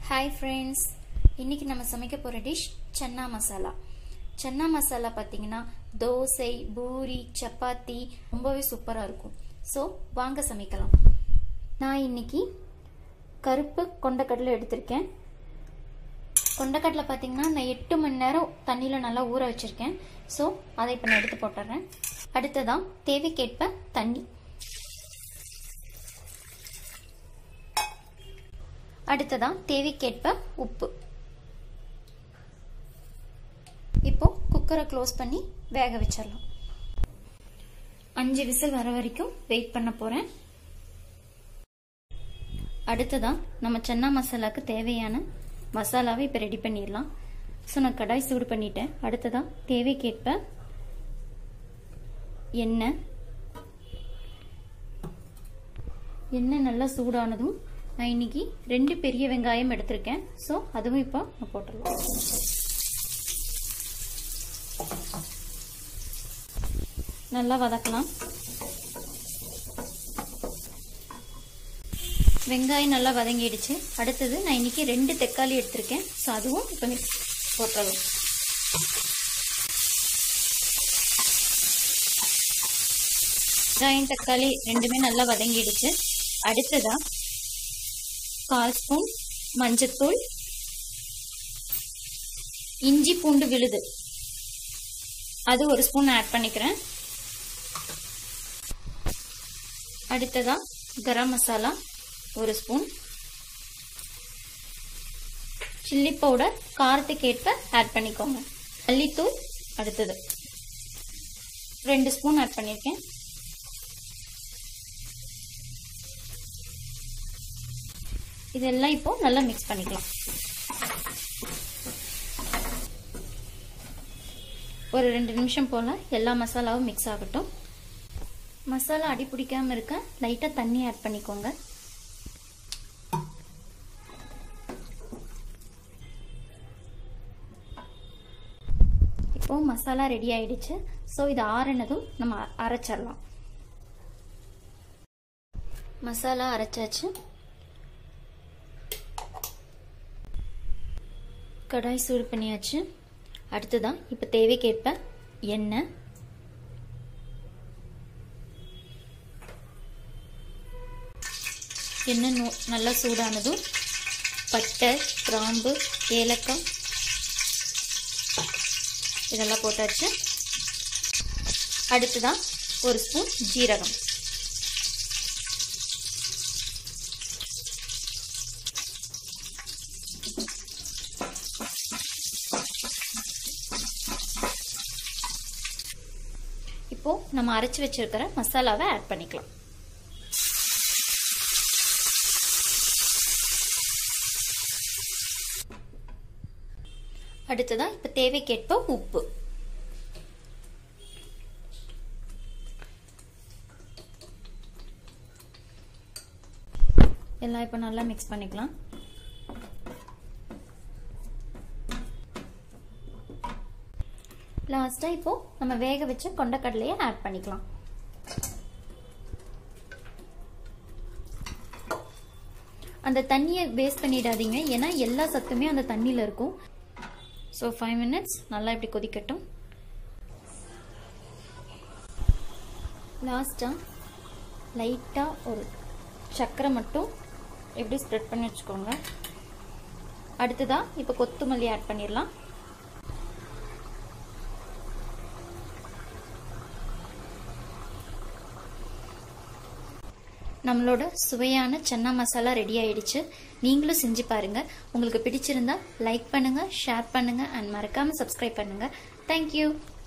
hi friends இன்னைக்கு நம்ம சமைக்க போகிற டிஷ் சன்னா மசாலா சன்னா மசாலா பார்த்தீங்கன்னா தோசை பூரி சப்பாத்தி ரொம்பவே சூப்பராக இருக்கும் ஸோ வாங்க சமைக்கலாம் நான் இன்னைக்கு கருப்பு கொண்டக்கடலை எடுத்திருக்கேன் கொண்டக்கடலை பார்த்தீங்கன்னா நான் எட்டு மணி நேரம் தண்ணியில் நல்லா ஊற வச்சுருக்கேன் ஸோ அதை இப்போ நான் எடுத்து போட்டுறேன் அடுத்ததான் தேவைக்கேற்ப தண்ணி அடுத்ததான் தேவைக்கேற்ப உப்பு இப்போ குக்கரை க்ளோஸ் பண்ணி வேக வச்சிடலாம் அஞ்சு விசில் வர வரைக்கும் வெயிட் பண்ண போறேன் அடுத்ததான் நம்ம சன்னா மசாலாக்கு தேவையான மசாலாவை இப்போ ரெடி பண்ணிடலாம் ஸோ நான் கடாய் சூடு பண்ணிட்டேன் அடுத்ததான் தேவைக்கேற்ப எண்ணெய் எண்ணெய் நல்லா சூடானதும் நான் இன்னைக்கு ரெண்டு பெரிய வெங்காயம் எடுத்திருக்கேன் ஸோ அதுவும் இப்போ நான் போட்டுடலாம் நல்லா வதக்கலாம் வெங்காயம் நல்லா வதங்கிடுச்சு அடுத்தது நான் இன்னைக்கு ரெண்டு தக்காளி எடுத்திருக்கேன் ஸோ அதுவும் இப்போ மிக்ஸ் போட்டுடலாம் வெங்காயம் தக்காளி ரெண்டுமே நல்லா வதங்கிடுச்சு அடுத்ததா கால் ஸ்பூன் மஞ்சத்தூள் இஞ்சி பூண்டு விழுது அது ஒரு ஸ்பூன் ஆட் பண்ணிக்கிறேன் அடுத்ததா கரம் மசாலா ஒரு ஸ்பூன் சில்லி பவுடர் காரத்துக்கு ஏற்ப ஆட் பண்ணிக்கோங்க மல்லித்தூள் அடுத்தது ரெண்டு ஸ்பூன் ஆட் பண்ணியிருக்கேன் இதெல்லாம் இப்போ நல்லா மிக்ஸ் பண்ணிக்கலாம் ஒரு ரெண்டு நிமிஷம் போல் எல்லா மசாலாவும் மிக்ஸ் ஆகட்டும் மசாலா அடி பிடிக்காம இருக்க லைட்டாக தண்ணி ஆட் பண்ணிக்கோங்க இப்போ மசாலா ரெடி ஆயிடுச்சு ஸோ இது ஆறுனதும் நம்ம அரைச்சிடலாம் மசாலா அரைச்சாச்சு கடாய் சூடு பண்ணியாச்சு அடுத்ததான் இப்போ தேவைக்கேற்ப எண்ணெய் எண்ணெய் நோ நல்லா சூடானதும் பட்டை கிராம்பு ஏலக்காய் இதெல்லாம் போட்டாச்சு அடுத்ததான் ஒரு ஸ்பூன் ஜீரகம் இப்போ நம்ம அரைச்சு வச்சிருக்கிற மசாலாவை ஆட் பண்ணிக்கலாம் அடுத்ததா இப்ப தேவைக்கேற்ப உப்பு எல்லாம் இப்போ நல்லா மிக்ஸ் பண்ணிக்கலாம் லாஸ்ட்டாக இப்போ நம்ம வேக வச்ச கொண்டக்கடலையை ஆட் பண்ணிக்கலாம் அந்த தண்ணியை வேஸ்ட் பண்ணிடாதீங்க ஏன்னா எல்லா சத்துமே அந்த தண்ணியில் இருக்கும் ஸோ ஃபைவ் மினிட்ஸ் நல்லா இப்படி கொதிக்கட்டும் லாஸ்ட்டாக லைட்டாக ஒரு சர்க்கரை மட்டும் எப்படி ஸ்ப்ரெட் பண்ணி வச்சுக்கோங்க அடுத்ததாக இப்போ கொத்தமல்லி ஆட் பண்ணிடலாம் நம்மளோட சுவையான சன்னா மசாலா ரெடி ஆயிடுச்சு நீங்களும் செஞ்சு பாருங்க உங்களுக்கு பிடிச்சிருந்தா லைக் பண்ணுங்க ஷேர் பண்ணுங்க அண்ட் மறக்காம சப்ஸ்கிரைப் பண்ணுங்க தேங்க்யூ